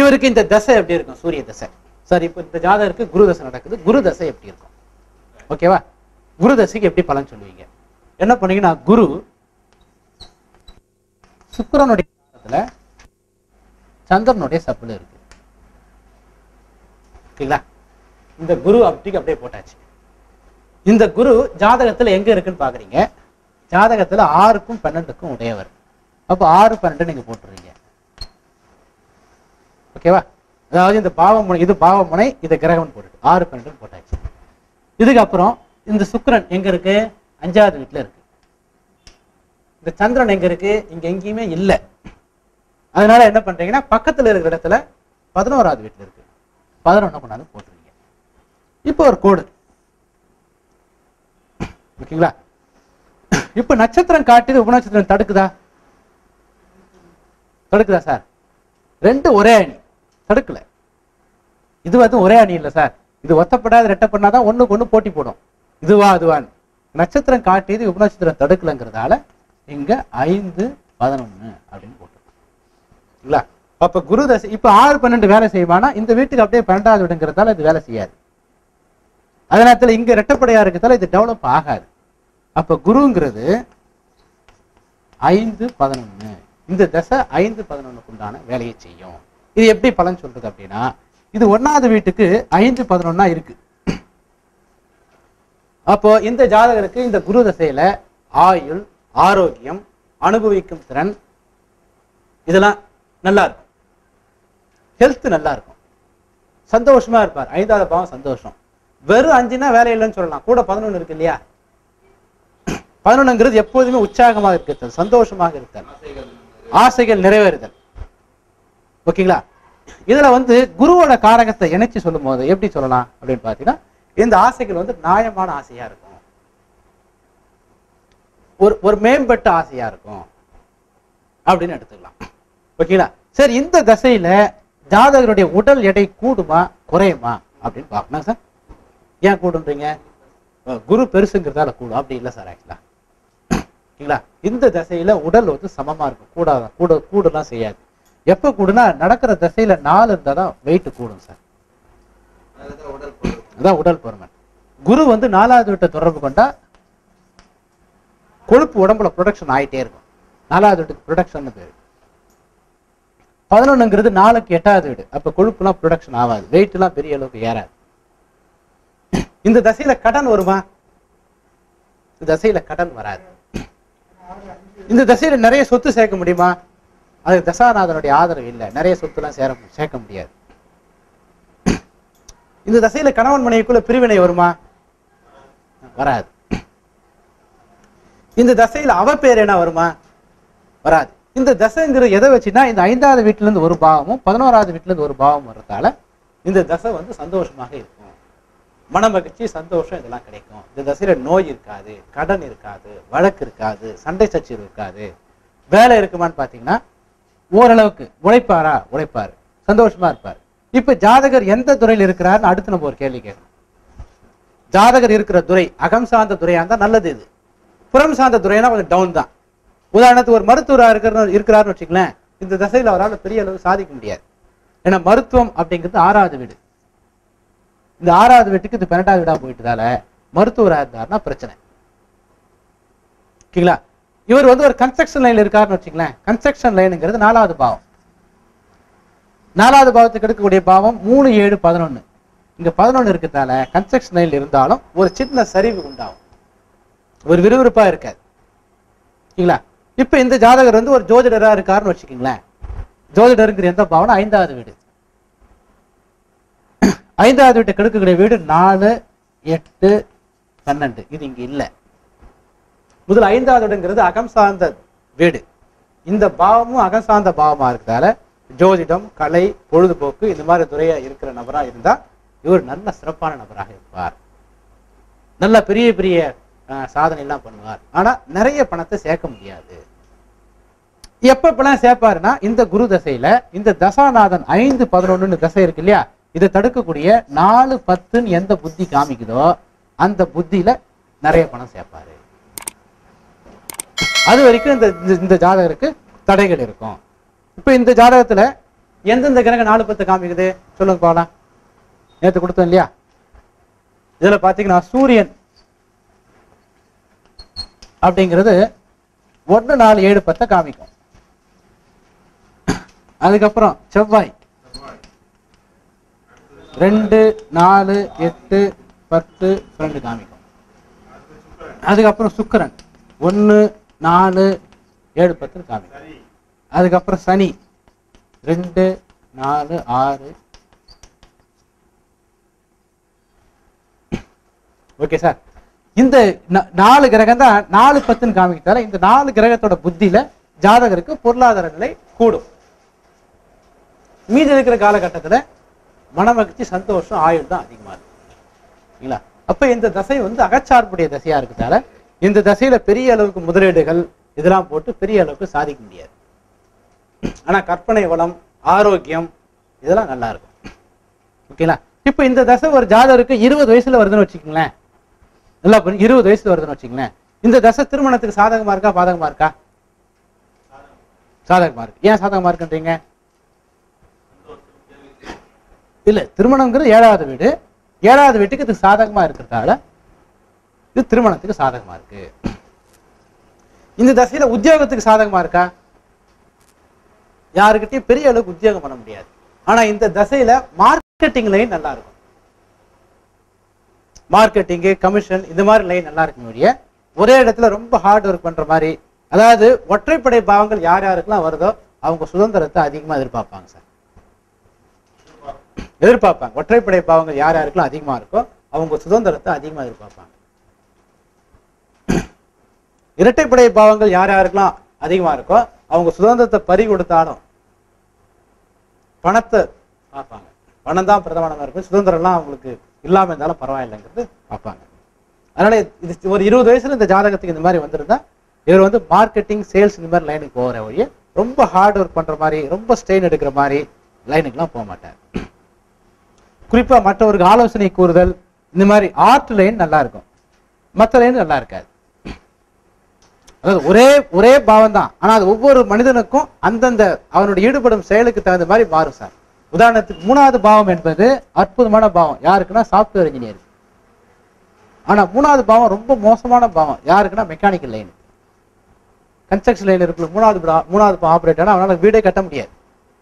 இவருக்கு இந்த தசை எப்படி இருக்கும் சூரிய தசை சரி இப்போ இந்த ஜாதகருக்கு குரு தசை நடக்குது குரு தசை எப்படி இருக்கும் ஓகேவா குரு தசைக்கு எப்படி பலன் சொல்லுவீங்க என்ன பண்ணீங்கன்னா குரு சுக்கிரனுடைய ஜாதகத்துல சந்திரனுடைய சப்புல இருக்கு ஓகேங்களா இந்த குரு அப்படிக்கு அப்படியே போட்டாச்சு இந்த குரு ஜாதகத்துல எங்க இருக்குன்னு பாக்குறீங்க ஜாதகத்துல ஆறுக்கும் பன்னெண்டுக்கும் உடையவர் அப்போ ஆறு பன்னெண்டு நீங்க போட்டுறீங்க ஓகேவா அதாவது இந்த பாவமுனை இது பாவமுனை இது கிரகம்னு போட்டுட்டு ஆறு பன்னெண்டு போட்டாச்சு இதுக்கு அப்புறம் இந்த சுக்கிரன் எங்க இருக்கு அஞ்சாவது வீட்டுல இருக்கு இந்த சந்திரன் எங்க இருக்கு இங்க எங்கேயுமே இல்லை அதனால என்ன பண்றீங்கன்னா பக்கத்துல இருக்கிற இடத்துல பதினோராவது வீட்டுல இருக்கு பதினொன்னு கொண்டாந்து போட்டுருங்க இப்போ ஒரு கோடு ஓகேங்களா இப்ப நட்சத்திரம் காட்டுது உபநட்சத்திரம் தடுக்குதா தடுக்குதா சார் ரெண்டு ஒரே அணி தடுக்கல இது வந்து ஒரே அணி இல்ல சார் இது ஒத்தப்படாத ரெட்டை பண்ணாதான் ஒண்ணுக்கு ஒண்ணு போட்டி போடும் இதுவா அதுவான்னு நட்சத்திரம் காட்டியது உபநட்சத்திரம் தடுக்கலங்கிறதால இங்க ஐந்து பதினொன்னு அப்படின்னு போட்டுருக்கோம் அப்ப குரு தசை இப்ப ஆறு பன்னெண்டு வேலை செய்வானா இந்த வீட்டுக்கு அப்படியே பன்னெண்டாவது விடுங்கிறதால இது வேலை செய்யாது அதே நேரத்துல இங்க ரெட்டப்படையா இருக்கிறதால இது டெவலப் ஆகாது அப்ப குருங்கிறது ஐந்து பதினொன்னு இந்த தசை ஐந்து பதினொன்னுக்கு உண்டான வேலையை செய்யும் இது எப்படி பலன் சொல்றது அப்படின்னா இது ஒன்னாவது வீட்டுக்கு ஐந்து பதினொன்னா இருக்கு அப்போ இந்த ஜாதகருக்கு இந்த குரு தசையில ஆயுள் ஆரோக்கியம் அனுபவிக்கும் திறன் இதெல்லாம் நல்லா இருக்கும் ஹெல்த் நல்லா இருக்கும் சந்தோஷமா இருப்பார் ஐந்தாவது பாவம் சந்தோஷம் வெறும் அஞ்சுனா வேலை இல்லைன்னு சொல்லலாம் கூட பதினொன்னு இருக்கு இல்லையா பதினொன்னுங்கிறது எப்போதுமே உற்சாகமாக இருக்கிறது சந்தோஷமாக இருத்தல் ஆசைகள் நிறைவேறுதல் ஓகேங்களா இதுல வந்து குருவோட காரகத்தை இணைச்சு சொல்லும் போது எப்படி சொல்லலாம் அப்படின்னு பாத்தீங்கன்னா இந்த ஆசைகள் வந்து நியாயமான ஆசையா இருக்கும் ஒரு ஒரு மேம்பட்ட ஆசையா இருக்கும் அப்படின்னு எடுத்துக்கலாம் ஓகேங்களா சரி இந்த தசையில ஜாதகருடைய உடல் எடை கூடுமா குறையுமா அப்படின்னு பார்க்கணும் சார் ஏன் கூடுன்றீங்க அஹ் குரு பெருசுங்கிறதால கூடும் அப்படி இல்லை சார் ஆக்சுவலா ஓகேங்களா இந்த தசையில உடல் வந்து சமமா இருக்கும் கூடாத கூட கூடலாம் செய்யாது எப்ப கூடுனா நடக்கிற தசையில நாலு இருந்தா தான் வெயிட் கூடும் சார் அதுதான் உடல் பொருள் அதான் உடல் பருமன் குரு வந்து நாலாவது வீட்டை தொடர்பு கொண்டா கொழுப்பு உடம்புல ப்ரொடக்ஷன் ஆயிட்டே இருக்கும் நாலாவது வீட்டுக்கு ப்ரொடக்ஷன் பேரு பதினொன்னுங்கிறது நாலுக்கு எட்டாவது வீடு அப்ப கொழுப்புலாம் ப்ரொடக்ஷன் ஆகாது வெயிட் எல்லாம் பெரிய அளவுக்கு ஏறாது இந்த தசையில கடன் வருமா இந்த தசையில கடன் வராது இந்த தசையில நிறைய சொத்து சேர்க்க முடியுமா அது தசாநாதனுடைய ஆதரவு இல்லை நிறைய சொத்துலாம் சேர சேர்க்க முடியாது இந்த தசையில கணவன் மனைவிக்குள்ள பிரிவினை வருமா வராது இந்த தசையில அவ பேர் என்ன வருமா வராது இந்த தசைங்கிறது எதை வச்சுன்னா இந்த ஐந்தாவது வீட்டுல இருந்து ஒரு பாவமும் பதினோராவது வீட்டுல இருந்து ஒரு பாவம் வர்றதால இந்த தசை வந்து சந்தோஷமாக இருக்கும் மன மகிழ்ச்சி சந்தோஷம் இதெல்லாம் கிடைக்கும் இந்த தசையில நோய் இருக்காது கடன் இருக்காது வழக்கு இருக்காது சண்டை சச்சரவு இருக்காது வேலை இருக்குமான்னு பாத்தீங்கன்னா ஓரளவுக்கு உழைப்பாரா உழைப்பாரு சந்தோஷமா இருப்பார் இப்ப ஜாதகர் எந்த துறையில் இருக்கிறாருன்னு அடுத்து நம்ம ஒரு கேள்வி கேட்கணும் ஜாதகர் இருக்கிற துறை அகம் சார்ந்த துறையா இருந்தா நல்லது இது புறம் சார்ந்த துறைனா கொஞ்சம் டவுன் தான் உதாரணத்துக்கு ஒரு மருத்துவரா இருக்கிற இருக்கிறாருன்னு வச்சுங்களேன் இந்த திசையில அவரால் பெரிய அளவு சாதிக்க முடியாது ஏன்னா மருத்துவம் அப்படிங்கிறது ஆறாவது வீடு இந்த ஆறாவது வீட்டுக்கு இது பன்னெண்டாவது வீடா போயிட்டதால மருத்துவரா இருந்தாருன்னா பிரச்சனை ஓகேங்களா இவர் வந்து ஒரு கன்ஸ்ட்ரக்ஷன் லைன்ல இருக்காருன்னு வச்சுங்களேன் கன்ஸ்ட்ரக்ஷன் லைனுங்கிறது நாலாவது பாவம் நாலாவது பாவத்துக்கு எடுக்கக்கூடிய பாவம் மூணு ஏழு பதினொன்னு இங்க பதினொன்னு இருக்கிறதால கன்ஸ்ட்ரக்ஷன் லைன்ல இருந்தாலும் ஒரு சின்ன சரிவு உண்டாகும் ஒரு விறுவிறுப்பா இருக்காது சரிங்களா இப்ப இந்த ஜாதகர் வந்து ஒரு ஜோதிடரா இருக்காருன்னு வச்சுக்கோங்களேன் ஜோதிடருங்கிற எந்த பாவம் ஐந்தாவது வீடு ஐந்தாவது வீட்டை கெடுக்கக்கூடிய வீடு நாலு எட்டு பன்னெண்டு இது இங்க இல்ல முதல் ஐந்தாவது வீடுங்கிறது அகம் சார்ந்த வீடு இந்த பாவமும் அகம் சார்ந்த பாவமா இருக்கிறதால ஜோதிடம் கலை பொழுதுபோக்கு இந்த மாதிரி துறையா இருக்கிற நபரா இருந்தா இவர் நல்ல சிறப்பான நபராக இருப்பார் நல்ல பெரிய பெரிய அஹ், சாதனை எல்லாம் பண்ணுவார் ஆனா நிறைய பணத்தை சேர்க்க முடியாது எப்ப எப்பெல்லாம் சேர்ப்பாருன்னா இந்த குரு தசையில இந்த தசாநாதன் ஐந்து பதினொன்னு தசை இருக்கு இல்லையா இதை தடுக்கக்கூடிய நாலு பத்துன்னு எந்த புத்தி காமிக்குதோ அந்த புத்தியில நிறைய பணம் சேர்ப்பாரு அது வரைக்கும் இந்த இந்த- இந்த ஜாதகருக்கு தடைகள் இருக்கும் இப்ப இந்த ஜாதகத்துல எந்தெந்த கிரகம் நாலு பத்து காமிக்குது சொல்லுங்க போகலாம் நேற்று கொடுத்தோம் இல்லையா இதுல பாத்தீங்கன்னா சூரியன் அப்படிங்கிறது ஒன்று நாலு ஏழு பத்தை காமிக்கும் அதுக்கப்புறம் செவ்வாய் ரெண்டு நாலு எட்டு பத்து ரெண்டு காமிக்கும் அதுக்கப்புறம் சுக்கிரன் ஒன்று நாலு ஏழு பத்து காமிக்கும் அதுக்கப்புறம் சனி ரெண்டு நாலு ஆறு ஓகே சார் இந்த நா- நாலு கிரகம் தான் நாலு பத்துன்னு காமிக்கிறதால இந்த நாலு கிரகத்தோட புத்தியில ஜாதகருக்கு பொருளாதார நிலை கூடும் மீதி இருக்கிற காலகட்டத்துல மனமகிழ்ச்சி சந்தோஷம் ஆயுள் தான் அதிகமா இருக்கும் இல்லைங்களா அப்ப இந்த தசை வந்து அகச்சார்புடைய தசையா இருக்கிறதால இந்த தசையில பெரிய அளவுக்கு முதலீடுகள் இதெல்லாம் போட்டு பெரிய அளவுக்கு சாதிக்க முடியாது ஆனா கற்பனை வளம் ஆரோக்கியம் இதெல்லாம் நல்லா இருக்கும் ஓகேங்களா இப்போ இந்த தசை ஒரு ஜாதகருக்கு இருபது வயசுல வருதுன்னு வச்சுக்கோங்களேன் நல்லா புரியும் இருபது வயசுல வருதுன்னு வச்சுக்கோங்களேன் இந்த தசை திருமணத்துக்கு சாதகமா இருக்கா பாதகமா இருக்கா சாதகமா இருக்கு ஏன் சாதகமா இருக்குன்றீங்க இல்ல திருமணம்ங்கிறது ஏழாவது வீடு ஏழாவது வீட்டுக்கு இது சாதகமா இருக்கிறதால இது திருமணத்துக்கு சாதகமா இருக்கு இந்த தசையில உத்தியோகத்துக்கு சாதகமா இருக்கா யாருக்கிட்டையும் பெரிய அளவுக்கு உத்தியோகம் பண்ண முடியாது ஆனா இந்த தசையில மார்க்கெட்டிங் லைன் நல்லா இருக்கும் மார்க்கெட்டிங் கமிஷன் இந்த மாதிரி லைன் நல்லா இருக்கும் ஒழிய ஒரே இடத்துல ரொம்ப ஹார்ட் ஒர்க் பண்ற மாதிரி அதாவது ஒற்றைப்படை பாவங்கள் யார் யாருக்கெல்லாம் வருதோ அவங்க சுதந்திரத்தை அதிகமா எதிர்பார்ப்பாங்க சார் எதிர்பார்ப்பாங்க ஒற்றைப்படை பாவங்கள் யார் யாருக்கெல்லாம் அதிகமா இருக்கோ அவங்க சுதந்திரத்தை அதிகமா எதிர்பார்ப்பாங்க இரட்டைப்படை பாவங்கள் யார் யாருக்கெல்லாம் அதிகமா இருக்கோ அவங்க சுதந்திரத்தை பறி கொடுத்தாலும் பணத்தை பார்ப்பாங்க பணம் தான் பிரதானமா இருக்கும் சுதந்திரம்லாம் அவங்களுக்கு இல்லாம இருந்தாலும் பரவாயில்லைங்கிறது பார்ப்பாங்க அதனால இது ஒரு இருபது வயசுல இந்த ஜாதகத்துக்கு இந்த மாதிரி வந்திருந்தா இவர் வந்து மார்க்கெட்டிங் சேல்ஸ் இந்த மாதிரி லைனுக்கு போகிற வழியே ரொம்ப ஹார்ட் ஒர்க் பண்ற மாதிரி ரொம்ப ஸ்ட்ரெயின் எடுக்கிற மாதிரி லைனுக்குலாம் போக மாட்டார் குறிப்பா மற்றவருக்கு ஆலோசனை கூறுதல் இந்த மாதிரி ஆர்ட் லைன் நல்லா இருக்கும் மற்ற லைன் நல்லா இருக்காது அதாவது ஒரே ஒரே பாவம் தான் ஆனா அது ஒவ்வொரு மனிதனுக்கும் அந்தந்த அவனுடைய ஈடுபடும் செயலுக்கு தகுந்த மாதிரி மாறும் சார் உதாரணத்துக்கு மூணாவது பாவம் என்பது அற்புதமான பாவம் யாருக்குன்னா சாஃப்ட்வேர் இன்ஜினியர் ஆனா மூணாவது பாவம் ரொம்ப மோசமான பாவம் யாருக்குன்னா மெக்கானிக்கல் லைன் கன்ஸ்ட்ரக்ஷன் லைன் இருக்கு மூணாவது பா- மூணாவது ஆப்ரேட் ஆனா அவனால வீடே கட்ட முடியாது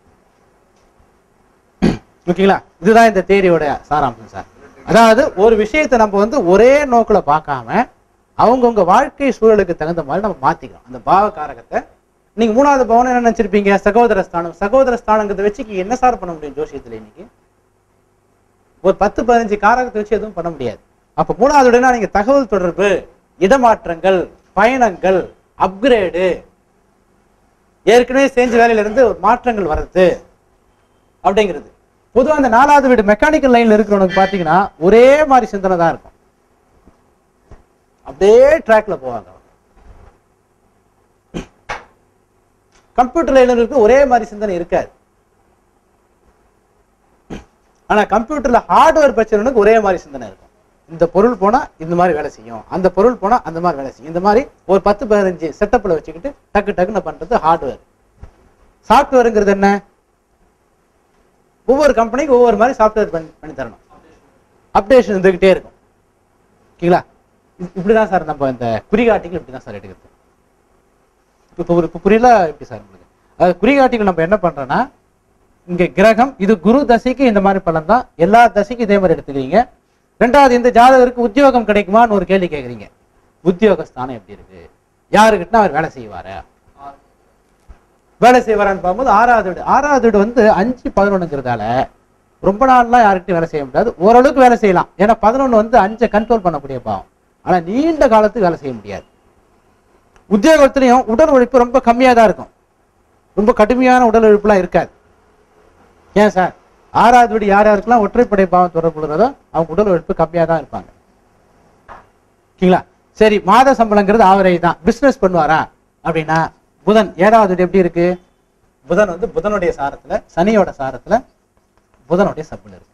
ஓகேங்களா இதுதான் இந்த தேரியோட சாராம்சம் சார் அதாவது ஒரு விஷயத்தை நம்ம வந்து ஒரே நோக்குல பார்க்காம அவங்கவுங்க வாழ்க்கை சூழலுக்கு தகுந்த மாதிரி நம்ம மாத்திக்கிறோம் அந்த பாவ காரகத்தை நீங்க மூணாவது பவனம் என்ன நினைச்சிருப்பீங்க சகோதர ஸ்தானம் சகோதர ஸ்தானங்கிறத வச்சு இங்க என்ன சார் பண்ண முடியும் ஜோசியத்துல இன்னைக்கு ஒரு பத்து பதினஞ்சு காரகத்தை வச்சு எதுவும் பண்ண முடியாது அப்ப மூணாவது உடனே நீங்க தகவல் தொடர்பு இடமாற்றங்கள் பயணங்கள் அப்கிரேடு ஏற்கனவே செஞ்ச வேலையில இருந்து ஒரு மாற்றங்கள் வர்றது அப்படிங்கிறது பொதுவா அந்த நாலாவது வீடு மெக்கானிக்கல் லைன்ல இருக்கிறவனுக்கு பாத்தீங்கன்னா ஒரே மாதிரி சிந்தனை தான் இருக்கும் அப்படியே ட்ராக்ல போவாங்க கம்ப்யூட்டர் லைன்ல இருக்கு ஒரே மாதிரி சிந்தனை இருக்காது ஆனா கம்ப்யூட்டர்ல ஹார்ட்வேர் பிரச்சனைக்கு ஒரே மாதிரி சிந்தனை இருக்கும் இந்த பொருள் போனா இந்த மாதிரி வேலை செய்யும் அந்த பொருள் போனா அந்த மாதிரி வேலை செய்யும் இந்த மாதிரி ஒரு பத்து பதினஞ்சு செட்டப்ல வச்சுக்கிட்டு டக்கு டக்குன்னு பண்றது ஹார்ட்வேர் சாஃப்ட்வேருங்கிறது என்ன ஒவ்வொரு கம்பெனிக்கு ஒவ்வொரு மாதிரி சாஃப்ட்வேர் பண்ணி பண்ணி தரணும் அப்டேஷன் இருந்துகிட்டே இருக்கும் ஓகேங்களா இ- இப்படிதான் சார் நம்ம இந்த குறிகாட்டிகள் இப்படிதான் சார் எடுக்கிறது இப்போ ஒரு இப்போ புரியல எப்படி சார் உங்களுக்கு அது குறிகாட்டிகள் நம்ம என்ன பண்றோம்னா இங்க கிரகம் இது குரு தசைக்கு இந்த மாதிரி பலன் தான் எல்லா தசைக்கும் இதே மாதிரி எடுத்துக்கிறீங்க ரெண்டாவது இந்த ஜாதகருக்கு உத்தியோகம் கிடைக்குமான்னு ஒரு கேள்வி கேட்குறீங்க உத்தியோக ஸ்தானம் எப்படி இருக்கு யாருக்கிட்ட அவர் வேலை செய்வாரா வேலை செய்வாரான்னு பார்க்கும்போது ஆறாவது வீடு ஆறாவது வீடு வந்து அஞ்சு பதினொன்றுங்கிறதால ரொம்ப நாள்லாம் யாருக்கிட்டையும் வேலை செய்ய முடியாது ஓரளவுக்கு வேலை செய்யலாம் ஏன்னா பதினொன்று வந்து அஞ்சை கண்ட்ரோல் பண்ணக்கூடிய பாவம் ஆனா நீண்ட காலத்துக்கு வேலை செய்ய முடியாது உத்தியோகத்திலையும் உடல் உழைப்பு ரொம்ப கம்மியாக தான் இருக்கும் ரொம்ப கடுமையான உடல் உழைப்புலாம் இருக்காது ஏன் சார் ஆறாவது வீடு யார் யாருக்கெல்லாம் ஒற்றைப்படை பாவம் தொடர்புள்ளதோ அவங்க உடல் உழைப்பு கம்மியாக தான் இருப்பாங்க ஓகேங்களா சரி மாத சம்பளங்கிறது ஆவரேஜ் தான் பிசினஸ் பண்ணுவாரா அப்படின்னா புதன் ஏழாவது வீடு எப்படி இருக்கு புதன் வந்து புதனுடைய சாரத்துல சனியோட சாரத்துல புதனுடைய சப்பில் இருக்கு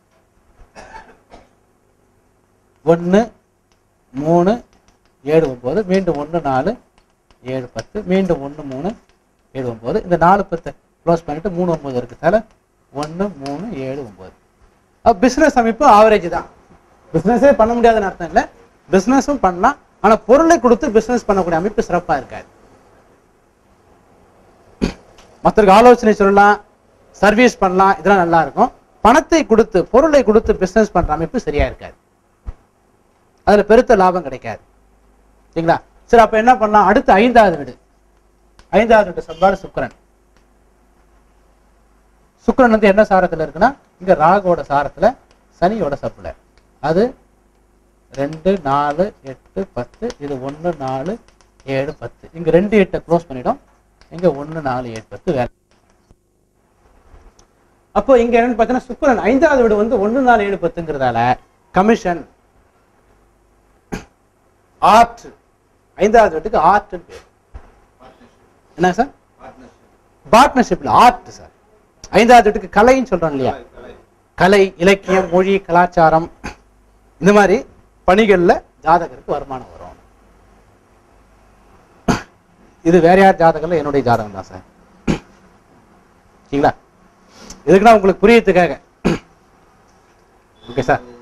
ஒன்று மூணு ஏழு ஒன்பது மீண்டும் ஒன்று நாலு ஏழு பத்து மீண்டும் ஒன்று மூணு ஏழு ஒன்பது இந்த நாலு பத்து க்ளோஸ் பண்ணிட்டு மூணு ஒன்பது இருக்கு சார் ஒன்று மூணு ஏழு ஒன்பது பிஸ்னஸ் அமைப்பு ஆவரேஜ் தான் பிஸ்னஸே பண்ண முடியாதுன்னு அர்த்தம் இல்லை பிஸ்னஸும் பண்ணலாம் ஆனா பொருளை கொடுத்து பிஸ்னஸ் பண்ணக்கூடிய அமைப்பு சிறப்பா இருக்காது மற்றவருக்கு ஆலோசனை சொல்லலாம் சர்வீஸ் பண்ணலாம் இதெல்லாம் நல்லா இருக்கும் பணத்தை கொடுத்து பொருளை கொடுத்து பிசினஸ் பண்ற அமைப்பு சரியா இருக்காது அதுல பெருத்த லாபம் கிடைக்காது சரிங்களா சரி அப்ப என்ன பண்ணலாம் அடுத்து ஐந்தாவது வீடு ஐந்தாவது வீடு சம்பாடு சுக்கிரன் சுக்கிரன் வந்து என்ன சாரத்துல இருக்குன்னா இங்க ராகுவோட சாரத்துல சனியோட சப்புல அது ரெண்டு நாலு எட்டு பத்து இது ஒன்று நாலு ஏழு பத்து இங்க ரெண்டு எட்டை க்ளோஸ் பண்ணிடும் இங்க ஒன்று நாலு ஏழு பத்து வேலை அப்போ இங்க என்னன்னு பார்த்தீங்கன்னா சுக்கிரன் ஐந்தாவது வீடு வந்து ஒன்று நாலு ஏழு பத்துங்கிறதால கமிஷன் ஆர்ட் ஐந்தாவது வீட்டுக்கு ஆர்ட் பேர் என்ன சார் பார்ட்னர்ஷிப்ல ஆர்ட் சார் ஐந்தாவது வீட்டுக்கு கலைன்னு சொல்றோம் இல்லையா கலை இலக்கியம் மொழி கலாச்சாரம் இந்த மாதிரி பணிகள்ல ஜாதகருக்கு வருமானம் வரும் இது வேற யார் ஜாதகம்ல என்னுடைய ஜாதகம் தான் சார் சரிங்களா எதுக்குன்னா உங்களுக்கு புரியறதுக்காக ஓகே சார்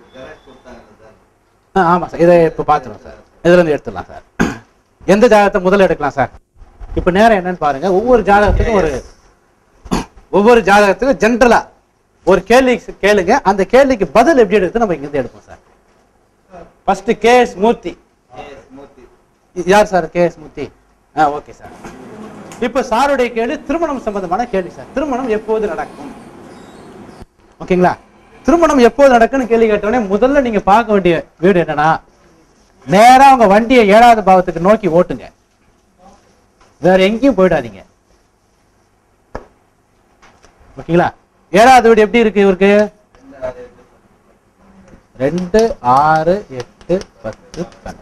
ஆ ஆமாம் சார் இதை இப்போ பார்த்துருவோம் சார் இதுல இருந்து எடுத்துடலாம் சார் எந்த ஜாதகத்தை முதல்ல எடுக்கலாம் சார் இப்போ நேரம் என்னன்னு பாருங்க ஒவ்வொரு ஜாதகத்துக்கும் ஒரு ஒவ்வொரு ஜாதகத்துக்கும் ஜென்ரலா ஒரு கேள்வி கேளுங்க அந்த கேள்விக்கு பதில் எப்படி எடுத்து நம்ம இங்கிருந்து எடுப்போம் sir first K S Murthy யார் சார் கே எஸ் மூர்த்தி ஆ ஓகே சார் இப்போ சாருடைய கேள்வி திருமணம் சம்பந்தமான கேள்வி சார் திருமணம் எப்போது நடக்கும் ஓகேங்களா திருமணம் எப்போது நடக்கும்னு கேள்வி கேட்டோடனே முதல்ல நீங்க பார்க்க வேண்டிய வீடு என்னன்னா நேரா உங்க வண்டியை ஏழாவது பாவத்துக்கு நோக்கி ஓட்டுங்க வேற எங்கேயும் போயிடாதீங்க ஓகேங்களா ஏழாவது வீடு எப்படி இருக்கு இவருக்கு ரெண்டு ஆறு எட்டு பத்து பன்னெண்டு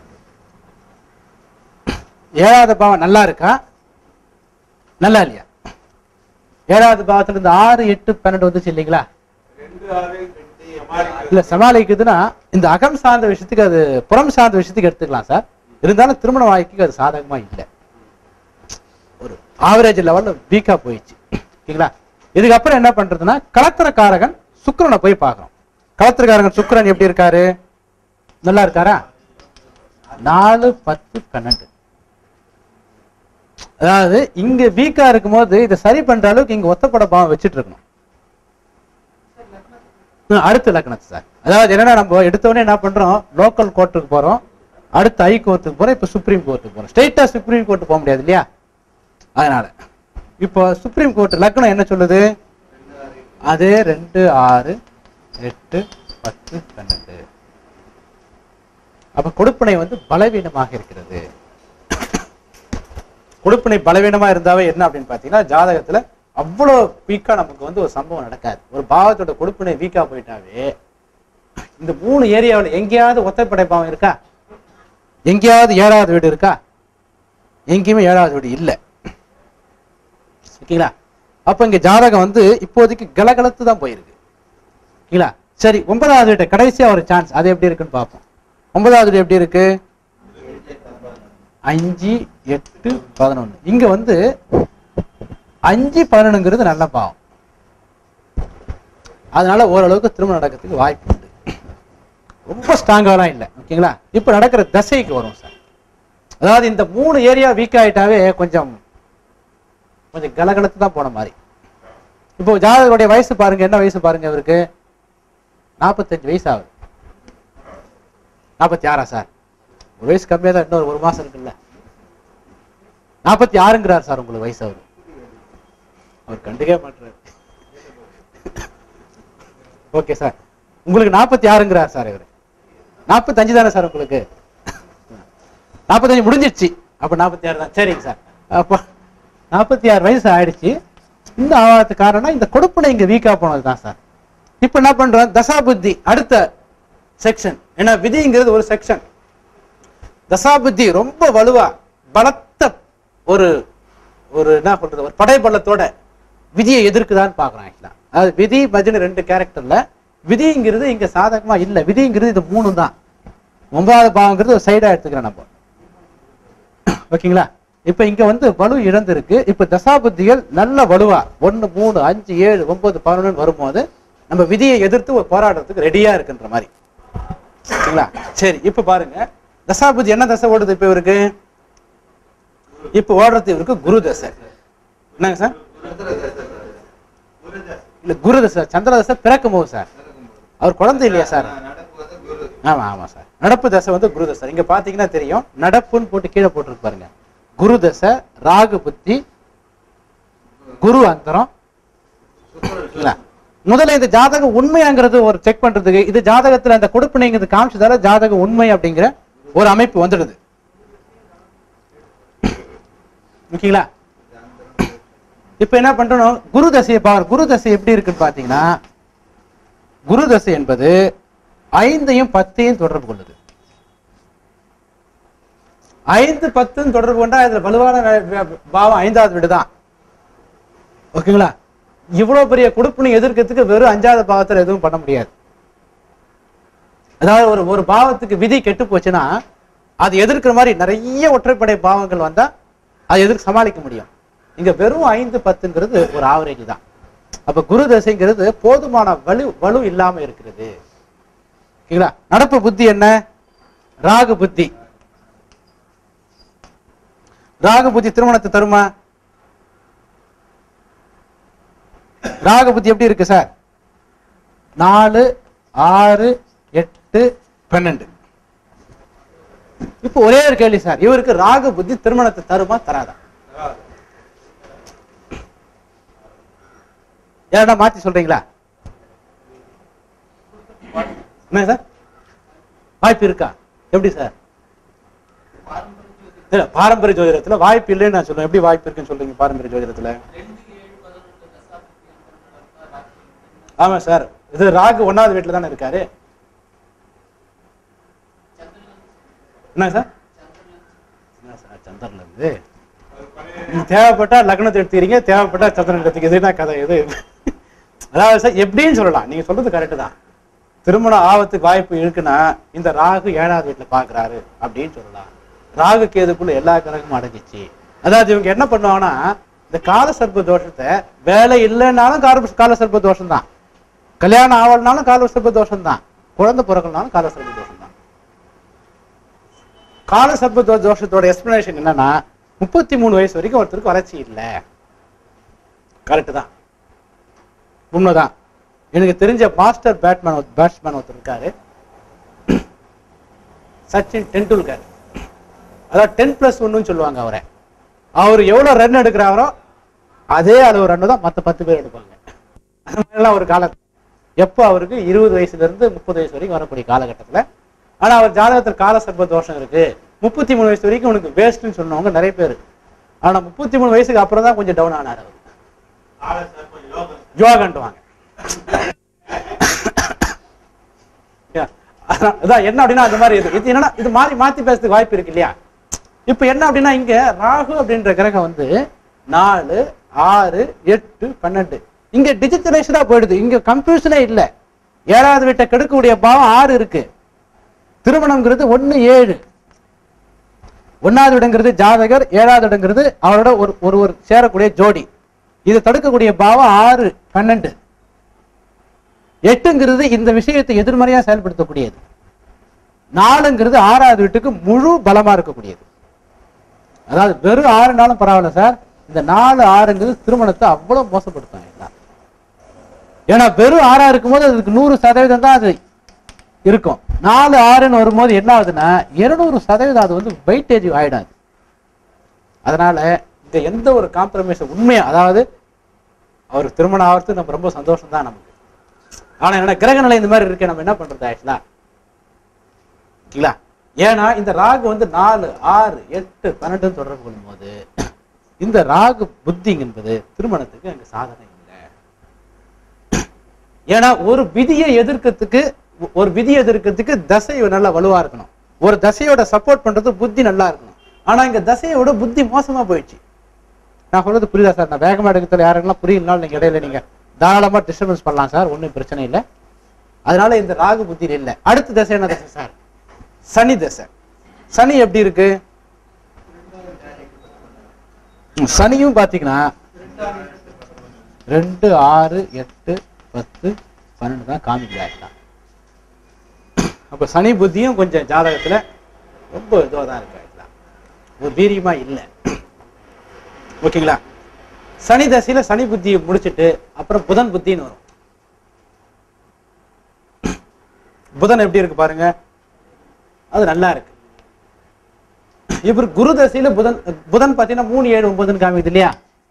ஏழாவது பாவம் நல்லா இருக்கா நல்லா இல்லையா ஏழாவது பாவத்துல இருந்து ஆறு எட்டு பன்னெண்டு வந்துச்சு இல்லைங்களா இல்ல சமாளிக்குதுன்னா இந்த அகம் சார்ந்த விஷயத்துக்கு அது புறம் சார்ந்த விஷயத்துக்கு எடுத்துக்கலாம் சார் இருந்தாலும் திருமண வாழ்க்கைக்கு அது சாதகமா இல்லை ஒரு ஆவரேஜ் லெவல்ல வீக்கா போயிடுச்சு ஓகேங்களா இதுக்கப்புறம் என்ன பண்றதுன்னா கலத்திரக்காரகன் சுக்கிரனை போய் பார்க்கறோம் கலத்திரக்காரகன் சுக்கிரன் எப்படி இருக்காரு நல்லா இருக்காரா நாலு பத்து பன்னெண்டு அதாவது இங்க வீக்கா இருக்கும்போது இதை சரி பண்ற அளவுக்கு இங்க ஒத்தப்பட பாவம் வச்சுட்டு இருக்கணும் ஹம், அடுத்த லக்னத்து சார் அதாவது என்னன்னா நம்ம எடுத்தோடனே என்ன பண்றோம் லோக்கல் கோர்ட்டுக்கு போறோம் அடுத்து ஹை கோர்ட்டுக்கு போறோம் இப்ப சுப்ரீம் கோர்ட்டுக்கு போறோம் ஸ்ட்ரெயிட்டா சுப்ரீம் கோர்ட் போக முடியாது இல்லையா அதனால இப்போ சுப்ரீம் கோர்ட் லக்னம் என்ன சொல்லுது அதே ரெண்டு ஆறு எட்டு பத்து பன்னெண்டு அப்ப கொடுப்பனை வந்து பலவீனமாக இருக்கிறது கொடுப்பினை பலவீனமா இருந்தாவே என்ன அப்படின்னு பாத்தீங்கன்னா ஜாதகத்துல அவ்வளோ வீக்கா நமக்கு வந்து ஒரு சம்பவம் நடக்காது ஒரு பாவத்தோட கொடுப்பினை வீக்கா போயிட்டாவே இந்த மூணு ஏரியாவில் எங்கேயாவது ஒத்தைப்படை பாவம் இருக்கா எங்கேயாவது ஏழாவது வீடு இருக்கா எங்கேயுமே ஏழாவது வீடு இல்லை ஓகேங்களா அப்ப இங்க ஜாதகம் வந்து இப்போதைக்கு கலகலத்து தான் போயிருக்கு ஓகேங்களா சரி ஒன்பதாவது வீட்டை கடைசியா ஒரு சான்ஸ் அது எப்படி இருக்குன்னு பார்ப்போம் ஒன்பதாவது வீடு எப்படி இருக்கு அஞ்சு எட்டு பதினொன்று இங்க வந்து அஞ்சு பதினொன்னுங்கிறது நல்ல பாவம் அதனால ஓரளவுக்கு திருமணம் நடக்கிறதுக்கு வாய்ப்பு உண்டு ரொம்ப ஸ்ட்ராங்காலாம் இல்லை ஓகேங்களா இப்போ நடக்கிற தசைக்கு வரும் சார் அதாவது இந்த மூணு ஏரியா வீக் ஆயிட்டாவே கொஞ்சம் கொஞ்சம் கலகலத்து தான் போன மாதிரி இப்போ ஜாதகருடைய வயசு பாருங்க என்ன வயசு பாருங்க இவருக்கு நாற்பத்தஞ்சு வயசு ஆகுது நாற்பத்தி ஆறா சார் ஒரு வயசு கம்மியாக தான் இன்னொரு ஒரு மாசம் இருக்குல்ல நாற்பத்தி ஆறுங்கிறார் சார் உங்களுக்கு வயசு அவரு அவர் கண்டுக்கவே மாட்டாரு ஓகே சார் உங்களுக்கு நாற்பத்தி ஆறுங்கிறார் சார் இவர் நாற்பத்தஞ்சு தானே சார் உங்களுக்கு நாற்பத்தஞ்சு முடிஞ்சிருச்சு அப்ப நாற்பத்தி ஆறு தான் சரிங்க சார் அப்போ நாற்பத்தி ஆறு வயசு ஆயிடுச்சு இந்த ஆகாததுக்கு காரணம் இந்த கொடுப்பனை இங்க வீக்கா போனது தான் சார் இப்போ என்ன பண்றோம் தசாபுத்தி அடுத்த செக்ஷன் ஏன்னா விதிங்கிறது ஒரு செக்ஷன் தசாபுத்தி ரொம்ப வலுவா பலத்த ஒரு ஒரு என்ன சொல்றது ஒரு படைபலத்தோட விதியை எதிர்க்குதான்னு பார்க்கறோம் ஆக்சுவலா அதாவது விதி பஜனை ரெண்டு கேரக்டர்ல விதிங்கிறது இங்க சாதகமா இல்ல விதிங்கிறது இது மூணு தான் ஒன்பதாவது பாவங்கிறது ஒரு சைடா எடுத்துக்கிறேன் நம்ம ஓகேங்களா இப்ப இங்க வந்து வலு இழந்திருக்கு இப்ப தசாபுத்திகள் நல்ல வலுவா ஒண்ணு மூணு அஞ்சு ஏழு ஒன்பது பதினொன்னு வரும்போது நம்ம விதியை எதிர்த்து ஒரு போராடுறதுக்கு ரெடியா இருக்குன்ற மாதிரி சரிங்களா சரி இப்ப பாருங்க தசாபுத்தி என்ன தசை ஓடுது இப்ப இவருக்கு இப்ப ஓடுறது இவருக்கு குரு தசை என்னங்க சார் இல்ல குரு தசை சந்திர தசை பிறக்கும் போது சார் அவர் குழந்தை இல்லையா சார் நடப்பு வந்து குரு ஆமா ஆமா சார் நடப்பு தசை வந்து குரு தசை இங்க பாத்தீங்கன்னா தெரியும் நடப்புன்னு போட்டு கீழே போட்டுருக்கு பாருங்க குரு தசை ராகு புத்தி குரு அந்தரம் இல்ல. முதல்ல இந்த ஜாதகம் உண்மையாங்கிறது ஒரு செக் பண்றதுக்கு இது ஜாதகத்துல அந்த கொடுப்பினைங்கிறது காமிச்சதால ஜாதகம் உண்மை அப்படிங்கிற ஒரு அமைப்பு வந்துடுது ஓகேங்களா இப்ப என்ன பண்றோம் குரு தசையை பாரு குரு தசை எப்படி இருக்குன்னு பாத்தீங்கன்னா குரு தசை என்பது ஐந்தையும் பத்தையும் தொடர்பு கொள்ளுது ஐந்து பத்துன்னு தொடர்பு கொண்டா இதுல வலுவான வே- வே- பாவம் ஐந்தாவது வீடு தான் ஓகேங்களா இவ்வளவு பெரிய கொடுப்பினை எதிர்க்கிறதுக்கு வெறும் அஞ்சாவது பாவத்துல எதுவும் பண்ண முடியாது அதாவது ஒரு ஒரு பாவத்துக்கு விதி கெட்டு போச்சுன்னா அது எதிர்க்கிற மாதிரி நிறைய ஒற்றைப்படை பாவங்கள் வந்தா அது எதிர்த்து சமாளிக்க முடியும் இங்க வெறும் ஐந்து பத்துங்கிறது ஒரு ஆவரேஜ் தான் அப்ப குரு தசைங்கிறது போதுமான வலு வலு இல்லாம இருக்கிறது ஓகேங்களா நடப்பு புத்தி என்ன ராகு புத்தி ராகு புத்தி திருமணத்தை தருமா ராகு புத்தி எப்படி இருக்கு சார் நாலு ஆறு எட்டு பன்னெண்டு இப்போ ஒரே ஒரு கேள்வி சார் இவருக்கு ராகு புத்தி திருமணத்தை தருமா தராதா யாரா மாத்தி சொல்றீங்களா என்ன சார் வாய்ப்பு இருக்கா எப்படி சார் இல்ல பாரம்பரிய ஜோதிடத்துல வாய்ப்பு இல்லைன்னு நான் சொல்றேன் எப்படி வாய்ப்பு இருக்குன்னு சொல்றீங்க பாரம்பரிய ஜோதிடத்துல ஆமா சார் இது ராகு ஒன்னாவது வீட்டுல தானே இருக்காரு என்ன சார் என்ன சார் சந்திரன்ல இருந்து நீங்க தேவைப்பட்டா லக்னத்தை எடுத்துக்கிறீங்க தேவைப்பட்டா சந்திரன் எடுத்துக்க இது என்ன கதை இது அதாவது சார் எப்படின்னு சொல்லலாம் நீங்க சொல்றது கரெக்டு தான் திருமணம் ஆபத்துக்கு வாய்ப்பு இருக்குன்னா இந்த ராகு ஏழாவது வீட்டுல பாக்குறாரு அப்படின்னு சொல்லலாம் ராகு கேதுக்குள்ள எல்லா கிரகமும் அடங்கிச்சு அதாவது இவங்க என்ன பண்ணுவாங்கன்னா இந்த கால சர்ப்ப தோஷத்தை வேலை இல்லைன்னாலும் கால கால சர்ப்ப தோஷம் தான் கல்யாணம் ஆவலனாலும் கால சர்ப்ப தோஷம் தான் குழந்தை பிறக்கலனாலும் கால சர்ப்ப தோஷம் தான் கால சர்ப்ப தோ- தோஷத்தோட எக்ஸ்பிளனேஷன் என்னன்னா முப்பத்தி மூணு வயசு வரைக்கும் ஒருத்தருக்கு வளர்ச்சி இல்லை கரெக்டு தான் உண்மைதான் எனக்கு தெரிஞ்ச மாஸ்டர் பேட்மேன் பேட்ஸ்மேன் ஒருத்தர் இருக்காரு சச்சின் டெண்டுல்கர் அதாவது டென் பிளஸ் ஒன்னு சொல்லுவாங்க அவரை அவர் எவ்வளவு ரன் எடுக்கிறாரோ அதே அளவு ரன் தான் மற்ற பத்து பேர் எடுப்பாங்க அந்த மாதிரிலாம் ஒரு காலம் எப்போ அவருக்கு இருபது வயசுல இருந்து முப்பது வயசு வரைக்கும் வரக்கூடிய காலகட்டத்துல ஆனா அவர் ஜாதகத்தில் கால சர்ப்ப தோஷம் இருக்கு முப்பத்தி மூணு வயசு வரைக்கும் உனக்கு வேஸ்ட்னு சொன்னவங்க நிறைய பேர் ஆனா முப்பத்தி மூணு வயசுக்கு அப்புறம் தான் கொஞ்சம் டவுன் ஆனார் அவர் யோகன்ட்டுவாங்க Yeah. அதான் அதான் என்ன அப்படின்னா அந்த மாதிரி இது இது என்னன்னா இது மாறி மாத்தி பேசுறதுக்கு வாய்ப்பு இருக்கு இல்லையா இப்ப என்ன அப்படின்னா இங்க ராகு அப்படின்ற கிரகம் வந்து நாலு ஆறு எட்டு பன்னெண்டு இங்க டிஜிட்டலைஸ்டா போயிடுது இங்க கன்ஃபியூஷனே இல்ல ஏழாவது வீட்டை கெடுக்கக்கூடிய பாவம் ஆறு இருக்கு திருமணம்ங்கிறது ஒண்ணு ஏழு ஒன்னாவது இடங்கிறது ஜாதகர் ஏழாவது இடங்கிறது அவரோட ஒரு ஒரு ஒரு சேரக்கூடிய ஜோடி இதை தடுக்கக்கூடிய பாவம் ஆறு பன்னெண்டு எட்டுங்கிறது இந்த விஷயத்தை எதிர்மறையா செயல்படுத்தக்கூடியது நாலுங்கிறது ஆறாவது வீட்டுக்கு முழு பலமா இருக்கக்கூடியது அதாவது வெறும் ஆறு நாளும் பரவாயில்ல சார் இந்த நாலு ஆறுங்கிறது திருமணத்தை அவ்வளவு மோசப்படுத்தும் எல்லாம் ஏன்னா வெறும் ஆறா இருக்கும்போது அதுக்கு நூறு சதவீதம் தான் அது இருக்கும் நாலு ஆறுன்னு வரும்போது என்ன ஆகுதுன்னா இருநூறு சதவீதம் அது வந்து வெயிட்டேஜ் ஆயிடாது அதனால இந்த எந்த ஒரு காம்ப்ரமைஸ் உண்மையா அதாவது அவர் திருமணம் ஆகிறது நம்ம ரொம்ப சந்தோஷம் தான் நமக்கு ஆனா என்ன கிரக நிலை இந்த மாதிரி இருக்கு நம்ம என்ன பண்றது ஆக்சுவலா இல்ல ஏன்னா இந்த ராகு வந்து நாலு ஆறு எட்டு பன்னெண்டு தொடர்பு கொள்ளும்போது இந்த ராகு புத்திங் என்பது திருமணத்துக்கு அங்க சாதனை இல்லை ஏன்னா ஒரு விதியை எதிர்க்கிறதுக்கு ஒரு விதியை எதிர்க்கிறதுக்கு தசை நல்லா வலுவா இருக்கணும் ஒரு தசையோட சப்போர்ட் பண்றது புத்தி நல்லா இருக்கணும் ஆனா இங்க தசையோட புத்தி மோசமா போயிடுச்சு நான் சொல்றது புரியுதா சார் நான் வேகமா எடுக்கிறதுல யாருக்கெல்லாம் புரியலனாலும் நீங்க இடையில நீங்க தாராளமா டிஸ்டர்பன்ஸ் பண்ணலாம் சார் ஒன்றும் பிரச்சனை இல்லை அதனால இந்த ராகு புத்தி இல்லை அடுத்த தசை என்ன தசை சார் சனி தசை சனி எப்படி இருக்கு சனியும் பார்த்தீங்கன்னா ரெண்டு ஆறு எட்டு பத்து பன்னெண்டு தான் காமிக்கிறாருலாம் அப்போ சனி புத்தியும் கொஞ்சம் ஜாதகத்தில் ரொம்ப இதுவாக தான் இருக்கு ஆக்சுவலா. ஒரு வீரியமா இல்லை ஓகேங்களா சனி தசையில சனி புத்தியை முடிச்சிட்டு அப்புறம் புதன் புத்தின்னு வரும் புதன் எப்படி இருக்கு பாருங்க அது நல்லா இருக்கு இவர் குரு தசையில புதன் புதன் பார்த்தீங்கன்னா மூணு ஏழு ஒன்பதுன்னு காமிக்குது இல்லையா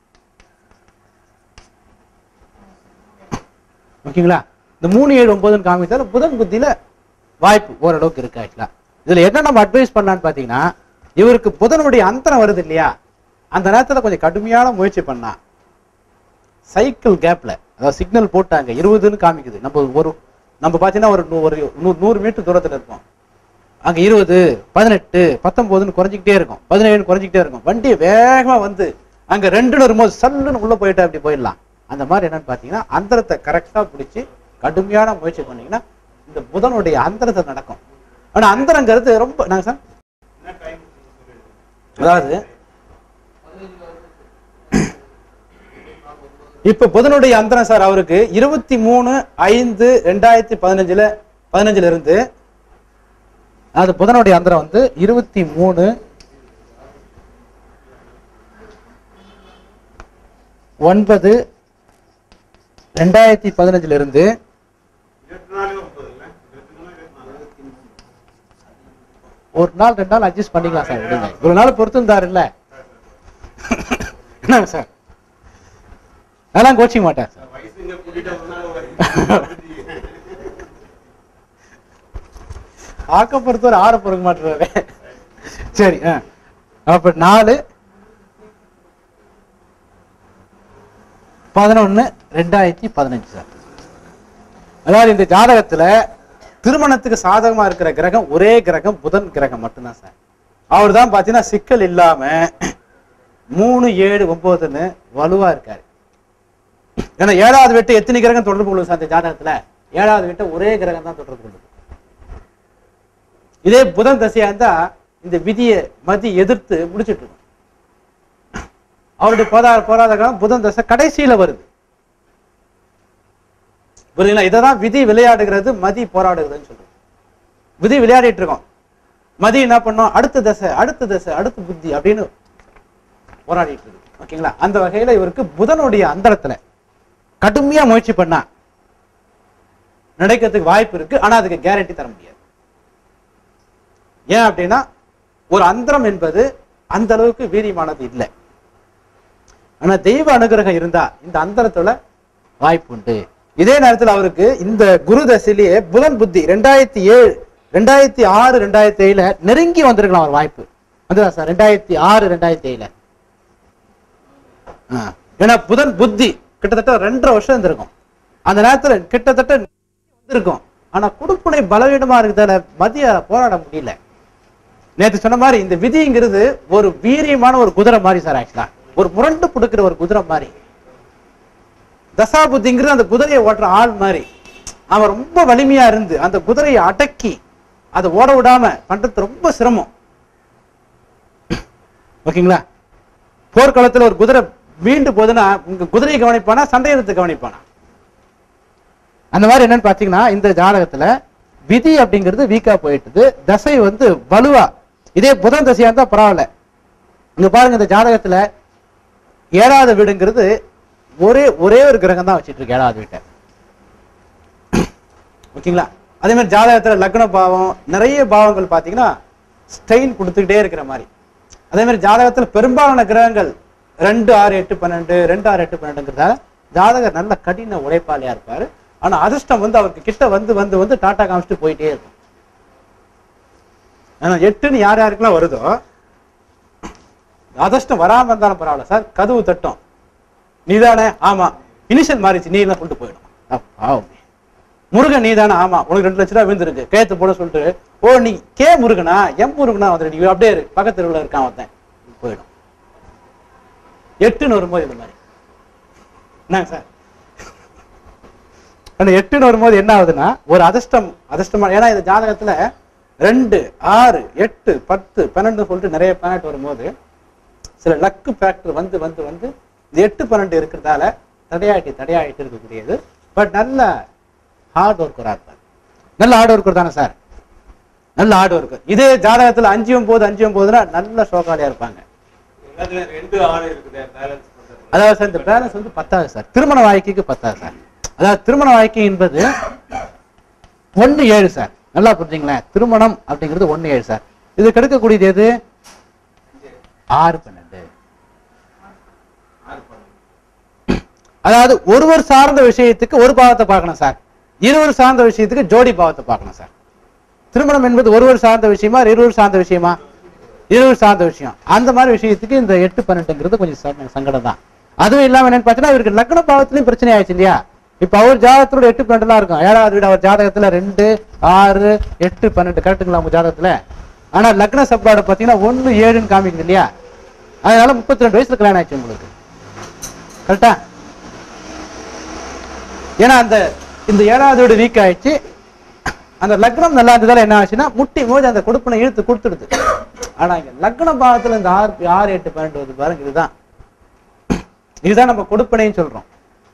ஓகேங்களா இந்த மூணு ஏழு ஒன்பதுன்னு காமித்தால புதன் புத்தியில வாய்ப்பு ஓரளவுக்கு இருக்கு ஆக்சுவலா இதுல என்ன நம்ம அட்வைஸ் பண்ணலான்னு பாத்தீங்கன்னா இவருக்கு புதனுடைய அந்தரம் வருது இல்லையா அந்த நேரத்துல கொஞ்சம் கடுமையான முயற்சி பண்ணா சைக்கிள் கேப்ல அதாவது சிக்னல் போட்டாங்க இருபதுன்னு காமிக்குது நம்ம ஒரு நம்ம பார்த்தீங்கன்னா ஒரு நூ- ஒரு நூறு நூறு மீட்டர் தூரத்துல இருப்போம் அங்க இருபது பதினெட்டு பத்தொன்பதுன்னு குறைஞ்சிக்கிட்டே இருக்கும் பதினேழு குறைஞ்சிக்கிட்டே இருக்கும் வண்டி வேகமா வந்து அங்க ரெண்டுன்னு வரும்போது சல்லுன்னு உள்ள போயிட்டு அப்படி போயிடலாம் அந்த மாதிரி என்னன்னு பாத்தீங்கன்னா அந்தரத்தை கரெக்டா பிடிச்சி கடுமையான முயற்சி பண்ணீங்கன்னா இந்த புதனுடைய அந்தரத்தை நடக்கும் ஆனா அந்தரங்கிறது ரொம்ப நாங்க சார் அதாவது இப்ப புதனுடைய அந்தரம் சார் அவருக்கு இருபத்தி மூணு ஐந்து ரெண்டாயிரத்தி பதினஞ்சுல பதினஞ்சுல இருந்து அது புதனுடைய அந்தரம் வந்து இருபத்தி மூணு ஒன்பது ரெண்டாயிரத்தி பதினஞ்சுல இருந்து ஒரு நாள் ரெண்டு நாள் அட்ஜஸ்ட் பண்ணிக்கலாம் சார் விடுங்க இவ்வளவு நாள் பொறுத்திருந்தாரு இல்ல என்னங்க சார் அதெல்லாம் கோச்சிக்க மாட்டேன் சார் ஆக்க பொறுத்தவரை ஆற பொறுக்க மாட்டுறாரு சரி ஆ. அப்ப நாலு பதினொன்னு ரெண்டாயிரத்தி பதினஞ்சு சார் அதாவது இந்த ஜாதகத்துல திருமணத்துக்கு சாதகமா இருக்கிற கிரகம் ஒரே கிரகம் புதன் கிரகம் மட்டும்தான் சார் அவர் தான் பாத்தீங்கன்னா சிக்கல் இல்லாம மூணு ஏழு ஒன்பதுன்னு வலுவா இருக்காரு ஏன்னா ஏழாவது வீட்டு எத்தனை கிரகம் தொடர்பு கொள்ளும் சார் இந்த ஜாதகத்துல ஏழாவது வீட்டை ஒரே கிரகம் தான் தொடர்பு கொள்ளும் இதே புதன் தசையா இருந்தா இந்த விதியை மதி எதிர்த்து முடிச்சிட்டு இருக்கும் அவருடைய போதா போராத காலம் புதன் தசை கடைசியில வருது புரியுங்களா இததான் விதி விளையாடுகிறது மதி போராடுகிறதுன்னு சொல்றோம் விதி விளையாடிட்டு இருக்கோம் மதி என்ன பண்ணோம் அடுத்த தசை அடுத்த தசை அடுத்த புத்தி அப்படின்னு போராடிட்டு இருக்கு ஓகேங்களா அந்த வகையில இவருக்கு புதனுடைய அந்தரத்துல கடுமையா முயற்சி பண்ணா நடக்கிறதுக்கு வாய்ப்பு இருக்கு ஆனா அதுக்கு கேரண்டி தர முடியாது ஏன் அப்படின்னா ஒரு அந்தரம் என்பது அந்த அளவுக்கு வீரியமானது இல்லை ஆனா தெய்வ அனுகிரகம் இருந்தா இந்த அந்தரத்துல வாய்ப்பு உண்டு இதே நேரத்துல அவருக்கு இந்த குரு தசையிலேயே புதன் புத்தி ரெண்டாயிரத்தி ஏழு ரெண்டாயிரத்தி ஆறு ரெண்டாயிரத்தி ஏழுல நெருங்கி வந்திருக்கலாம் ஒரு வாய்ப்பு வந்துதான் சார் ரெண்டாயிரத்தி ஆறு ரெண்டாயிரத்தி ஏழுல ஆ. ஏன்னா புதன் புத்தி கிட்டத்தட்ட ரெண்டரை வருஷம் இருந்திருக்கும் அந்த நேரத்துல கிட்டத்தட்ட வந்திருக்கும் ஆனா குடுப்புனை பலவீனமா இருக்கிறதால மதிய போராட முடியல நேத்து சொன்ன மாதிரி இந்த விதிங்கிறது ஒரு வீரியமான ஒரு குதிரை மாதிரி சார் ஆக்சுவலா ஒரு முரண்டு புடுக்கிற ஒரு குதிரை மாதிரி தசா புத்திங்கிறது அந்த குதிரையை ஓட்டுற ஆள் மாதிரி அவன் ரொம்ப வலிமையா இருந்து அந்த குதிரையை அடக்கி அதை ஓட விடாம பண்றது ரொம்ப சிரமம் ஓகேங்களா போர்க்களத்துல ஒரு குதிரை மீண்டு போகுதுன்னா உங்க குதிரையை கவனிப்பானா சண்டையத்தை கவனிப்பானா அந்த மாதிரி என்னன்னு பாத்தீங்கன்னா இந்த ஜாதகத்துல விதி அப்படிங்கிறது வீக்கா போயிட்டுது தசை வந்து வலுவா இதே புதன் தசையா இருந்தா பரவாயில்ல இங்க பாருங்க இந்த ஜாதகத்துல ஏழாவது வீடுங்கிறது ஒரே ஒரே ஒரு கிரகம் தான் வச்சிட்டு இருக்கு ஏழாவது வீட்டை ஓகேங்களா அதே மாதிரி ஜாதகத்துல லக்ன பாவம் நிறைய பாவங்கள் பாத்தீங்கன்னா ஸ்ட்ரெயின் கொடுத்துக்கிட்டே இருக்கிற மாதிரி அதே மாதிரி ஜாதகத்துல பெரும்பாலான கிரகங்கள் ரெண்டு ஆறு எட்டு பன்னெண்டு ரெண்டு ஆறு எட்டு பன்னெண்டுங்கிறதால ஜாதகர் நல்ல கடின உழைப்பாளியா இருப்பாரு ஆனா அதிர்ஷ்டம் வந்து அவருக்கு கிட்ட வந்து வந்து வந்து டாட்டா காமிச்சிட்டு போயிட்டே இருக்கும் ஆனா எட்டுன்னு யார் யாருக்கெல்லாம் வருதோ அதிர்ஷ்டம் வராம இருந்தாலும் பரவாயில்ல சார் கதவு தட்டும் நீதானே ஆமா இனிஷியல் மாறிச்சு நீ தான் சொல்லிட்டு போயிடும் அ, பாவமே முருகன் நீதானே ஆமா உனக்கு ரெண்டு லட்ச ரூபா விழுந்திருக்கு கேத்து போட சொல்லிட்டு ஓ நீ கே முருகனா எம் முருகனா வந்து நீ அப்படியே இரு பக்கத்து தெருவுல இருக்கான் ஒருத்தன் போயிடும் எட்டுன்னு வரும்போது இந்த மாதிரி என்னங்க சார் அந்த எட்டுன்னு வரும்போது என்ன ஆகுதுன்னா ஒரு அதிர்ஷ்டம் அதிர்ஷ்டமா ஏன்னா இந்த ஜாதகத்துல ரெண்டு ஆறு எட்டு பத்து பன்னெண்டு சொல்லிட்டு நிறைய பிளானட் வரும்போது சில லக்கு ஃபேக்டர் வந்து வந்து வந்து இந்த எட்டு பன்னெண்டு இருக்கிறதால தடையாட்டி தடையாயிட்டு இருக்கக்கூடியது பட் நல்ல ஹார்ட் ஒர்க்கராக இருப்பார் நல்ல ஹார்ட் ஒர்க்கர் தானே சார் நல்ல ஹார்ட் ஒர்க்கர் இதே ஜாதகத்துல அஞ்சும் போது அஞ்சும் போதுன்னா நல்ல சோகாலியா இருப்பாங்க எல்லாத்துலயும் ரெண்டு ஆடு இருக்குது பேலன்ஸ் பண்றது அதாவது சார் இந்த பேலன்ஸ் வந்து பத்தாது சார் திருமண வாழ்க்கைக்கு பத்தாது சார் அதாவது திருமண வாழ்க்கை என்பது ஒண்ணு ஏழு சார் நல்லா புரிஞ்சுங்களேன் திருமணம் அப்படிங்கிறது ஒண்ணு ஏழு சார் இது கெடுக்கக்கூடியது எது ஆறு பன்னெண்டு ஆறு பண்ணுங்க அதாவது ஒருவர் சார்ந்த விஷயத்துக்கு ஒரு பாவத்தை பார்க்கணும் சார் இருவர் சார்ந்த விஷயத்துக்கு ஜோடி பாவத்தை பார்க்கணும் சார் திருமணம் என்பது ஒருவர் சார்ந்த விஷயமா இருவர் சார்ந்த விஷயமா இருவர் சார்ந்த விஷயம் அந்த மாதிரி விஷயத்துக்கு இந்த எட்டு பன்னெண்டுங்கிறது கொஞ்சம் சங்க- சங்கடம் தான் அதுவும் இல்லாம என்னன்னு பார்த்தீங்கன்னா இவருக்கு லக்ன பாவத்திலையும் பிரச்சனை ஆயிடுச்சு இல்லையா இப்ப அவர் ஜாதகத்தோட எட்டு பன்னெண்டுலாம் இருக்கும் ஏழாவது வீடு அவர் ஜாதகத்துல ரெண்டு ஆறு எட்டு பன்னெண்டு கரெக்டுங்களா உங்க ஜாதகத்துல ஆனா லக்ன சப்பாடு பாத்தீங்கன்னா ஒண்ணு ஏழுன்னு காமிக்குது இல்லையா அதனால முப்பத்தி ரெண்டு வயசுல கல்யாணம் ஆயிடுச்சு உங்களுக்கு கரெக்டா ஏன்னா அந்த இந்த ஏழாவது வீடு வீக் ஆயிடுச்சு அந்த லக்னம் நல்லா இருந்ததால என்ன ஆச்சுன்னா முட்டி மோதி அந்த கொடுப்பனை இழுத்து கொடுத்துடுது ஆனா இங்க லக்ன பாவத்துல இந்த ஆறு ஆறு எட்டு பன்னெண்டு வருது பாருங்க இதுதான் இதுதான் நம்ம கொடுப்பனைன்னு சொல்றோம்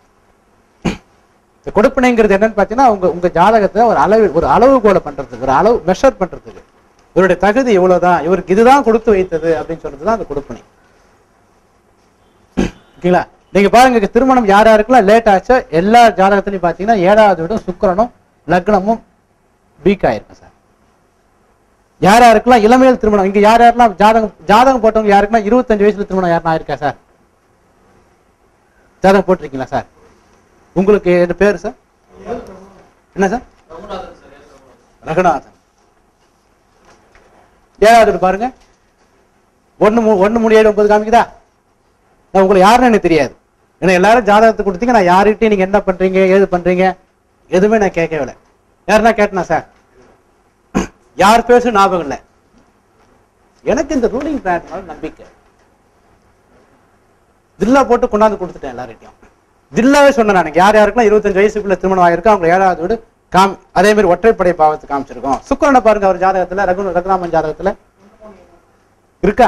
இந்த கொடுப்பனைங்கிறது என்னன்னு பார்த்தீங்கன்னா உங்க உங்க ஜாதகத்தை ஒரு அளவு ஒரு அளவுகோலை பண்றதுக்கு ஒரு அளவு மெஷர் பண்றதுக்கு இவருடைய தகுதி இவ்வளவுதான் இவருக்கு இதுதான் கொடுத்து வைத்தது அப்படின்னு சொல்றது தான் அந்த கொடுப்பனை ஓகேங்களா நீங்க பாருங்க இங்க திருமணம் யார் யாருக்கெல்லாம் லேட் ஆச்சோ எல்லா ஜாதகத்திலையும் பாத்தீங்கன்னா ஏழாவது விட சுக்கிரனும் லக்னமும் வீக் ஆயிருக்கும் சார் யார் யாருக்கெல்லாம் இளமையில் திருமணம் இங்க யார் யாரெல்லாம் ஜாதகம் ஜாதகம் போட்டவங்க யாருக்குன்னா இருபத்தஞ்சு வயசுல திருமணம் யாருன்னா இருக்கா சார் ஜாதகம் போட்டிருக்கீங்களா சார் உங்களுக்கு என்ன பேரு சார் என்ன சார் ரகுநாதன் ஏழாவது வீடு பாருங்க ஒண்ணு மூ- ஒண்ணு மூணு ஏழு ஒன்பது காமிக்குதா நான் உங்களுக்கு யாருன்னு எனக்கு தெரியாது ஏன்னா எல்லாரும் ஜாதகத்தை கொடுத்தீங்க நான் யார்கிட்டயும் நீங்க என்ன பண்றீங்க ஏது பண்றீங்க எதுவுமே நான் கேட்கவே இல்லை யாருன்னா கேட்டனா சார் யார் பேசும் ஞாபகம் இல்லை எனக்கு இந்த ரூலிங் பிளான் மேல நம்பிக்கை தில்லா போட்டு கொண்டாந்து கொடுத்துட்டேன் எல்லார்கிட்டயும் தில்லாவே சொன்னேன் நான் யார் யாருக்கெல்லாம் இருபத்தஞ்சு வயசுக்குள்ள திருமணம் ஆயிருக்கு அவங்க ஏழாவது வீடு காம் அதே மாதிரி ஒற்றைப்படை பாவத்தை காமிச்சிருக்கோம் சுக்கிரனை பாருங்க அவர் ஜாதகத்துல ரகு ரகுராமன் ஜாதகத்துல இருக்கா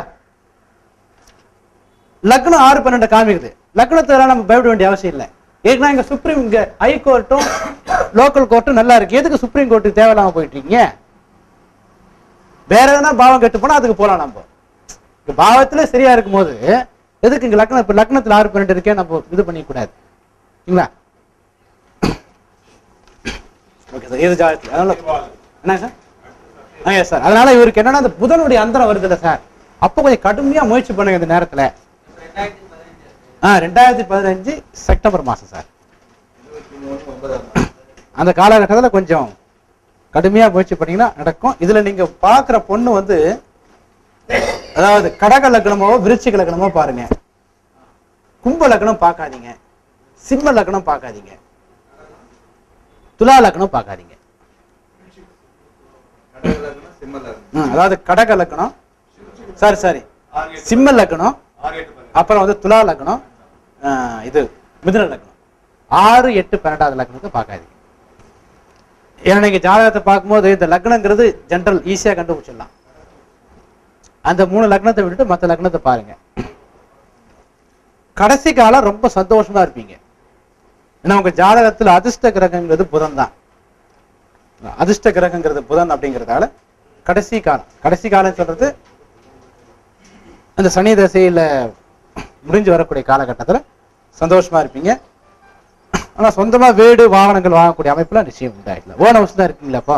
லக்னம் ஆறு பன்னெண்டு காமிக்குது லக்னத்துல நம்ம பயப்பட வேண்டிய அவசியம் இல்லை ஏன்னா இங்க சுப்ரீம் இங்க ஹை கோர்ட்டும் லோக்கல் கோர்ட்டும் நல்லா இருக்கு எதுக்கு சுப்ரீம் கோர்ட்டுக்கு தேவையில்லாம போயிட்டு இருக்கீங்க வேற எதனா பாவம் கெட்டு போனா அதுக்கு போலாம் நம்ம இங்க பாவத்துல சரியா இருக்கும்போது எதுக்கு இங்க லக்னம் இப்ப லக்னத்துல ஆறு பன்னெண்டு இருக்கே நம்ம இது பண்ணிக்க கூடாது சரிங்களா ஓகே சார் இது ஜாதகத்துல அதனால என்ன சார் ஆ எஸ் சார் அதனால இவருக்கு என்னன்னா அந்த புதனுடைய அந்தரம் வருதுல்ல சார் அப்போ கொஞ்சம் கடுமையா முயற்சி பண்ணுங்க இந்த நேரத்துல ரெண்டாயிரத்தி பதினஞ்சு ஆ ரெண்டாயிரத்தி பதினஞ்சு செப்டம்பர் மாசம் சார் இருபத்தி மூணு ஒன்பதாம் மாதம். அந்த காலகட்டத்துல கொஞ்சம் கடுமையா முயற்சி பண்ணீங்கன்னா நடக்கும் இதுல நீங்க பாக்குற பொண்ணு வந்து அதாவது கடக லக்னமோ விருச்சிக லக்னமோ பாருங்க கும்ப லக்னம் பார்க்காதீங்க சிம்ம லக்னம் பார்க்காதீங்க துலா லக்னம் பார்க்காதீங்க கடக லக்னம், சிம்ம லக்னம். ம், அதாவது கடக லக்னம் சாரி சாரி ஆறு எட்டு சிம்ம லக்னம் ஆறு எட்டு பதினஞ்சு. அப்புறம் வந்து துலா லக்னம் ஆ, இது மிதுன லக்னம் ஆறு எட்டு பன்னெண்டாவது லக்னத்தை பார்க்காதீங்க ஏன்னா நீங்க ஜாதகத்தை பார்க்கும்போது இந்த லக்னங்கிறது ஜென்ரல் ஈஸியா கண்டுபிடிச்சிடலாம் அந்த மூணு லக்னத்தை விட்டுட்டு மற்ற லக்னத்தை பாருங்க கடைசி காலம் ரொம்ப சந்தோஷமா இருப்பீங்க ஏன்னா உங்க ஜாதகத்துல அதிர்ஷ்ட கிரகங்கிறது புதன் தான் அதிர்ஷ்ட கிரகங்கிறது புதன் அப்படிங்கிறதால கடைசி காலம் கடைசி காலம் சொல்றது அந்த சனி தசையில முடிஞ்சு வரக்கூடிய காலகட்டத்துல சந்தோஷமா இருப்பீங்க ஆனா சொந்தமா வீடு வாகனங்கள் வாங்கக்கூடிய அமைப்புல நிச்சயம் உண்டாயிடல ஓன ஹவுஸ் தான் இருக்கீங்களா அப்போ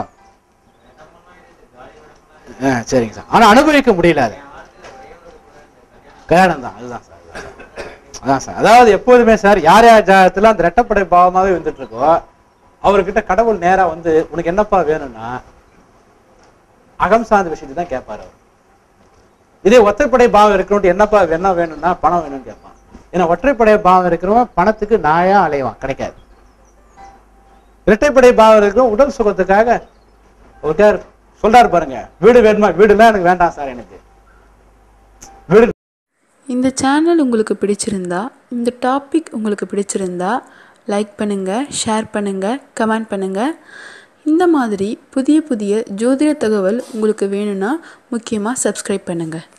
ஆ, சரிங்க சார் ஆனா அனுபவிக்க முடியல அது கல்யாணம் தான் அதுதான் சார் அதுதான் சார். அதான் சார் அதாவது எப்போதுமே சார் யார் யார் ஜாதகத்துல அந்த ரெட்டப்படை பாவமாவே வந்துட்டு இருக்கோ அவர்கிட்ட கடவுள் நேரா வந்து உனக்கு என்னப்பா வேணும்னா அகம் சார்ந்த விஷயத்தை தான் கேட்பாரு அவர் இதே ஒற்றைப்படை பாவம் இருக்கிறவன் என்னப்பா என்ன வேணும்னா பணம் வேணும்னு கேட்பான் ஏன்னா ஒற்றைப்படை பாவம் இருக்கிறவன் பணத்துக்கு நாயா அலைவான் கிடைக்காது இரட்டைப்படை பாவம் இருக்கிறவன் உடல் சுகத்துக்காக ஒருத்தர் சொல்றாரு பாருங்க வீடு வேணுமா வீடுலாம் எனக்கு வேண்டாம் சார் எனக்கு வீடு இந்த சேனல் உங்களுக்கு பிடிச்சிருந்தா இந்த டாபிக் உங்களுக்கு பிடிச்சிருந்தா லைக் பண்ணுங்கள் ஷேர் பண்ணுங்கள் கமெண்ட் பண்ணுங்கள் இந்த மாதிரி புதிய புதிய ஜோதிட தகவல் உங்களுக்கு வேணும்னா முக்கியமாக சப்ஸ்கிரைப் பண்ணுங்கள்